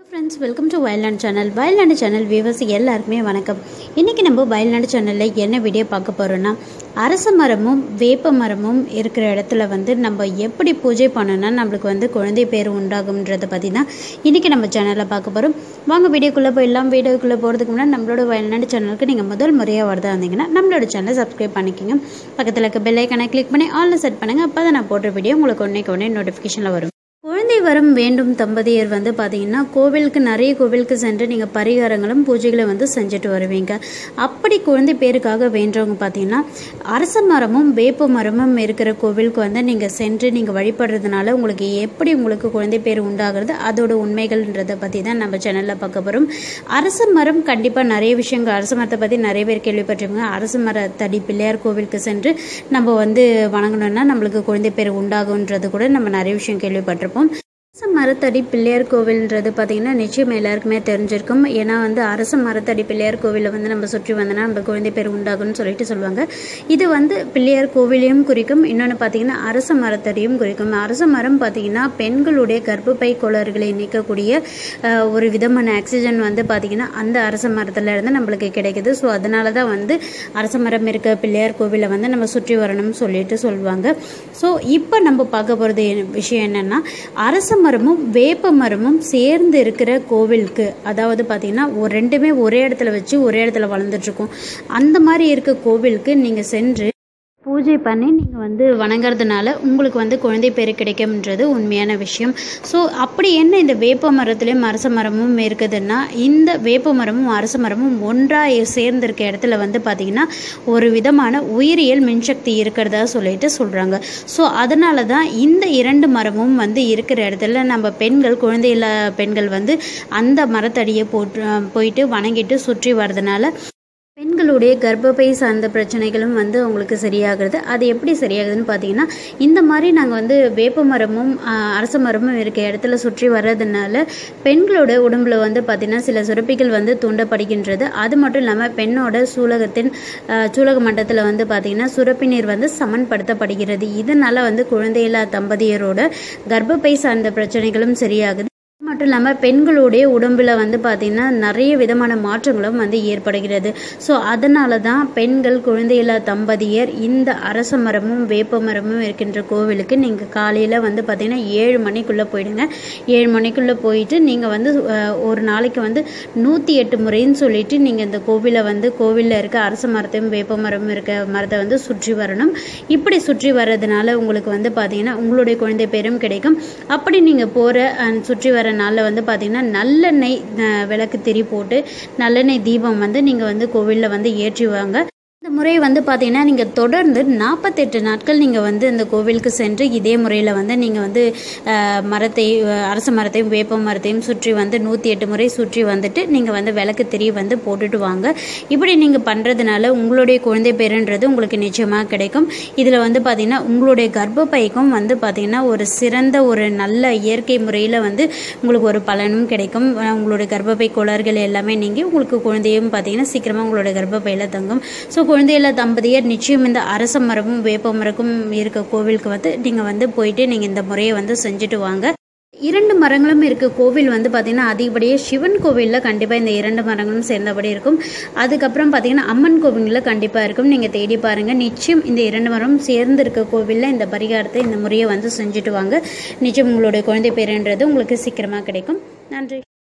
friends welcome to Vayalnadu channel Vayalnadu channel viewers எல்லாருக்குமே வணக்கம் இன்றைக்கி நம்ம வயல்நாடு சேனலில் என்ன வீடியோ பார்க்க போகிறோன்னா அரச மரமும் வேப்ப மரமும் இருக்கிற இடத்துல வந்து நம்ம எப்படி பூஜை பண்ணோன்னா நம்மளுக்கு வந்து குழந்தை பேர் உண்டாகும்ன்றதை பற்றி தான் இன்றைக்கி நம்ம சேனலில் பார்க்க போகிறோம் வாங்க வீடியோக்குள்ளே போயிடலாம் வீடியோக்குள்ளே போகிறதுக்கு முன்னாடி நம்மளோட வயல்நாடு சேனலுக்கு நீங்கள் முதல் முறையாக வரதா இருந்தீங்கன்னா நம்மளோட சேனலை சப்ஸ்கிரைப் பண்ணிக்கோங்க பக்கத்தில் இருக்க பெல் ஐக்கனை கிளிக் பண்ணி ஆல்ல செட் பண்ணுங்கள் அப்போ தான் நான் போடுற வீடியோ உங்களுக்கு ஒன்றே உடனே நோட்டிஃபிகேஷனில் வரும் குழந்தை வரம் வேண்டும் தம்பதியர் வந்து பார்த்தீங்கன்னா கோவிலுக்கு நிறைய கோவிலுக்கு சென்று நீங்கள் பரிகாரங்களும் பூஜைகளை வந்து செஞ்சுட்டு வருவீங்க அப்படி குழந்தை பேருக்காக வேண்டவங்க பார்த்தீங்கன்னா அரச மரமும் வேப்ப மரமும் இருக்கிற கோவிலுக்கு வந்து நீங்கள் சென்று நீங்கள் வழிபடுறதுனால உங்களுக்கு எப்படி உங்களுக்கு குழந்தை பேர் உண்டாகிறது அதோட உண்மைகள்ன்றதை பற்றி தான் நம்ம சேனலில் பார்க்க போகிறோம் அரச மரம் கண்டிப்பாக நிறைய விஷயங்கள் அரச மரத்தை பற்றி நிறைய பேர் கேள்விப்பட்டிருக்காங்க அரச மர தடி பிள்ளையார் கோவிலுக்கு சென்று நம்ம வந்து வணங்கணும்னா நம்மளுக்கு குழந்தை பேர் உண்டாகுன்றது கூட நம்ம நிறைய விஷயம் கேள்விப்பட்டிருப்போம் அரச மரத்தடி பிள்ளையார் கோவில்ன்றது பார்த்தீங்கன்னா நிச்சயம் எல்லாருக்குமே தெரிஞ்சிருக்கும் ஏன்னா வந்து அரச மரத்தடி பிள்ளையார் கோவிலை வந்து நம்ம சுற்றி வந்தோன்னா நம்ம குழந்தை பேர் உண்டாகும்னு சொல்லிட்டு சொல்லுவாங்க இது வந்து பிள்ளையார் கோவிலையும் குறிக்கும் இன்னொன்று பார்த்தீங்கன்னா அரச மரத்தடியும் குறிக்கும் அரச மரம் பார்த்தீங்கன்னா பெண்களுடைய கர்ப்பப்பை கோளாறுகளை நீக்கக்கூடிய அஹ், ஒரு விதமான ஆக்சிஜன் வந்து பார்த்தீங்கன்னா அந்த அரச மரத்துல இருந்து நம்மளுக்கு கிடைக்குது ஸோ அதனால தான் வந்து அரச மரம் இருக்க பிள்ளையார் கோவிலை வந்து நம்ம சுற்றி வரணும்னு சொல்லிட்டு சொல்லுவாங்க ஸோ இப்போ நம்ம பார்க்க போகிறது விஷயம் என்னன்னா அரச மரமும் வேப்ப மரமும் சேர்ந்து இருக்கிற கோவிலுக்கு அதாவது பார்த்தீங்கன்னா ஒரு ரெண்டுமே ஒரே இடத்துல வச்சு ஒரே இடத்துல வளர்ந்துட்டு இருக்கும் அந்த மாதிரி இருக்க கோவிலுக்கு நீங்கள் சென்று பூஜை பண்ணி நீங்கள் வந்து வணங்குறதுனால உங்களுக்கு வந்து குழந்தை பேர் கிடைக்கும்ன்றது உண்மையான விஷயம் ஸோ அப்படி என்ன இந்த வேப்ப மரத்துலேயும் அரச மரமும் இருக்குதுன்னா இந்த வேப்ப மரமும் அரச மரமும் ஒன்றாக சேர்ந்திருக்க இடத்துல வந்து பார்த்திங்கன்னா ஒரு விதமான உயிரியல் மின்சக்தி இருக்கிறதா சொல்லிட்டு சொல்கிறாங்க ஸோ அதனால தான் இந்த இரண்டு மரமும் வந்து இருக்கிற இடத்துல நம்ம பெண்கள் குழந்தையில்லா பெண்கள் வந்து அந்த மரத்தடியை போட்டு போயிட்டு வணங்கிட்டு சுற்றி வர்றதுனால பெண்களுடைய கர்ப்பப்பை சார்ந்த பிரச்சனைகளும் வந்து அவங்களுக்கு சரியாகிறது அது எப்படி சரியாகுதுன்னு பார்த்தீங்கன்னா இந்த மாதிரி நாங்கள் வந்து வேப்ப மரமும் ஆஹ், அரச மரமும் இருக்க இடத்துல சுற்றி வர்றதுனால பெண்களோட உடம்புல வந்து பார்த்திங்கன்னா சில சுரப்பிகள் வந்து தூண்டப்படுகின்றது அது மட்டும் இல்லாமல் பெண்ணோட சூலகத்தின் ஆஹ், சூலக மண்டலத்தில் வந்து பார்த்திங்கன்னா சுரப்பி நீர் வந்து சமன்படுத்தப்படுகிறது இதனால வந்து குழந்தையில்லா தம்பதியரோட கர்ப்பப்பை சார்ந்த பிரச்சனைகளும் சரியாகுது அது மட்டும் இல்லாமல் பெண்களுடைய உடம்பில் வந்து பார்த்திங்கன்னா நிறைய விதமான மாற்றங்களும் வந்து ஏற்படுகிறது ஸோ அதனால தான் பெண்கள் குழந்தையில்லா தம்பதியர் இந்த அரச மரமும் வேப்ப மரமும் இருக்கின்ற கோவிலுக்கு நீங்கள் காலையில் வந்து பார்த்திங்கன்னா ஏழு மணிக்குள்ளே போயிடுங்க ஏழு மணிக்குள்ளே போயிட்டு நீங்கள் வந்து அஹ், ஒரு நாளைக்கு வந்து நூற்றி எட்டு முறைன்னு சொல்லிட்டு நீங்கள் இந்த கோவிலை வந்து கோவிலில் இருக்க அரச மரத்தையும் வேப்ப மரமும் இருக்க மரத்தை வந்து சுற்றி வரணும் இப்படி சுற்றி வர்றதுனால உங்களுக்கு வந்து பார்த்திங்கன்னா உங்களுடைய குழந்தை பேரும் கிடைக்கும் அப்படி நீங்கள் போகிற சுற்றி வர நாளில் வந்து பார்த்திங்கன்னா நல்லெண்ணெய் அஹ், விளக்கு திரி போட்டு நல்லெண்ணெய் தீபம் வந்து நீங்கள் வந்து கோவிலில் வந்து ஏற்றுவாங்க இந்த முறை வந்து பார்த்தீங்கன்னா நீங்கள் தொடர்ந்து நாற்பத்தெட்டு நாட்கள் நீங்கள் வந்து இந்த கோவிலுக்கு சென்று இதே முறையில் வந்து நீங்கள் வந்து அஹ், மரத்தை அஹ், அரச மரத்தையும் வேப்ப மரத்தையும் சுற்றி வந்து நூற்றி எட்டு முறை சுற்றி வந்துட்டு நீங்கள் வந்து விளக்கு திரி வந்து போட்டுட்டு வாங்க இப்படி நீங்கள் பண்ணுறதுனால உங்களுடைய குழந்தை பேருன்றது உங்களுக்கு நிச்சயமாக கிடைக்கும் இதில் வந்து பார்த்தீங்கன்னா உங்களுடைய கர்ப்பப்பைக்கும் வந்து பார்த்தீங்கன்னா ஒரு சிறந்த ஒரு நல்ல இயற்கை முறையில் வந்து உங்களுக்கு ஒரு பலனும் கிடைக்கும் அஹ், உங்களுடைய கர்ப்பப்பை கோளாறுகள் எல்லாமே நீங்கி உங்களுக்கு குழந்தையும் பார்த்தீங்கன்னா சீக்கிரமாக உங்களோட கர்ப்பப்பையில் தங்கும் ஸோ குழந்தையில தம்பதியர் நிச்சயம் இந்த அரச மரமும் வேப்ப மரமும் இருக்க கோவிலுக்கு வந்து நீங்கள் வந்து போயிட்டு நீங்கள் இந்த முறையை வந்து செஞ்சுட்டு வாங்க இரண்டு மரங்களும் இருக்க கோவில் வந்து பார்த்திங்கன்னா அதிகப்படியே சிவன் கோவிலில் கண்டிப்பாக இந்த இரண்டு மரங்களும் சேர்ந்தபடி இருக்கும் அதுக்கப்புறம் பார்த்திங்கன்னா அம்மன் கோவிலில் கண்டிப்பாக இருக்கும் நீங்கள் தேடி பாருங்கள் நிச்சயம் இந்த இரண்டு மரமும் சேர்ந்து இருக்க கோவிலில் இந்த பரிகாரத்தை இந்த முறையை வந்து செஞ்சுட்டு வாங்க நிச்சயம் உங்களுடைய குழந்தை பேருன்றது உங்களுக்கு சீக்கிரமாக கிடைக்கும் நன்றி